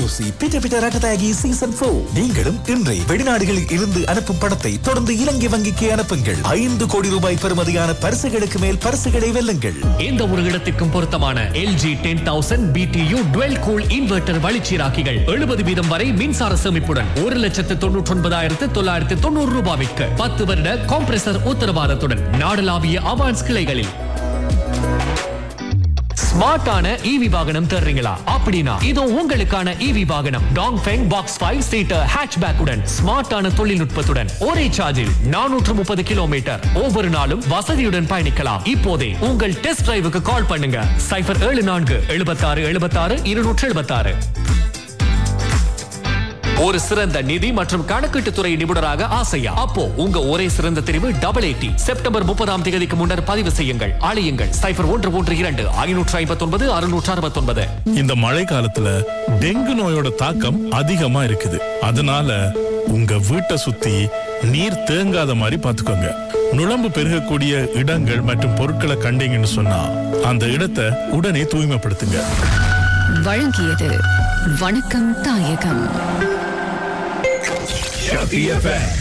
juicy பிட்ட பிட்ட ரகதாகி season போர் நீங்களும் இன்றே வெளிநாடுகளில் இருந்து அனுப்பும் படத்தை தொடர்ந்து இலங்கை வங்கிக்கு அனுப்புங்கள் ஐந்து கோடி ரூபாய் பெறுமதியான பரிசுகளுக்கு மேல் பரிசுகளை வெல்லுங்கள் எந்த ஒரு இடத்திற்கும் பொருத்தமான LG ten thousand BTU dual cool inverter வழிச்சீராக்கிகள் எழுபது வீதம் வரை மின்சார சேமிப்புடன் ஒரு லட்சத்து தொண்ணூற்றி ஒன்பதாயிரத்து தொள்ளாயிரத்து தொண்ணூறு ரூபாய்க்கு பத்து வருட காம்ப்ரசர் உத்தரவாதத்துடன் நாடளாவிய அவான்ஸ் கிளைகளில் ஸ்மார்ட்டான ஈவி வாகனம் தர்றீங்களா அப்படின்னா இதோ உங்களுக்கான ஈவி வாகனம் Dongfeng box five seater hatchback உடன் ஸ்மார்ட்டான தொழில்நுட்பத்துடன் ஒரே சார்ஜில் நானூற்று முப்பது கிலோமீட்டர் ஒவ்வொரு நாளும் வசதியுடன் பயணிக்கலாம் இப்போதே உங்கள் டெஸ்ட் டிரைவுக்கு கால் பண்ணுங்க சைபர் ஏழு நான்கு எழுபத்தாறு எழுபத்தாறு இருநூற்று எழுபத்தாறு ஒரு சிறந்த நிதி மற்றும் கணக்கீட்டு துறை நிபுணராக ஆசையா அப்போ உங்க ஒரே சிறந்த தெரிவு டபுள் எயிட்டி செப்டம்பர் முப்பதாம் தேதிக்கு முன்னர் பதிவு செய்யுங்கள் அழையுங்கள் சைபர் ஒன்று ஒன்று இரண்டு ஐநூற்று ஐம்பத்தி ஒன்பது அறுநூற்று அறுபத்தி இந்த மழை காலத்துல டெங்கு நோயோட தாக்கம் அதிகமா இருக்குது அதனால உங்க வீட்டை சுத்தி நீர் தேங்காத மாதிரி பாத்துக்கோங்க நுழம்பு பெருகக்கூடிய இடங்கள் மற்றும் பொருட்களை கண்டீங்கன்னு சொன்னா அந்த இடத்தை உடனே தூய்மைப்படுத்துங்க வழங்கியது வணக்கம் தாயகம்